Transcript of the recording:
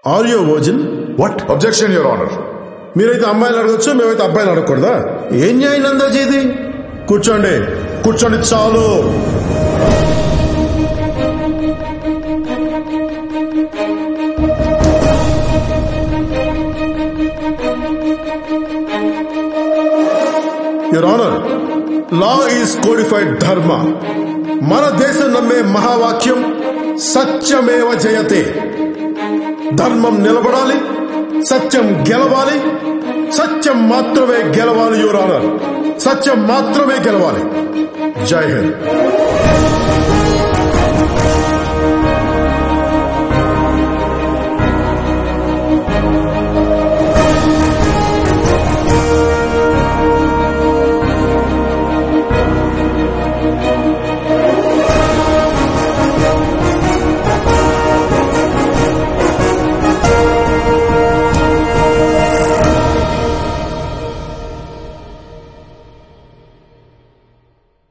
are you virgin what objection your honour మీరైతే అమ్మాయిలు అడగచ్చు మేమైతే అబ్బాయిలు అడగకూడదా ఏం న్యాయం నందాజీ ఇది కూర్చోండి కూర్చోండి చాలు your honour law is codified ధర్మ మన దేశం నమ్మే మహావాక్యం సత్యమేవ జయతే ధర్మం నిలబడాలి సత్యం గెలవాలి సత్యం మాత్రమే గెలవాలి యువర్ ఆనర్ సత్యం మాత్రమే గెలవాలి జై హింద్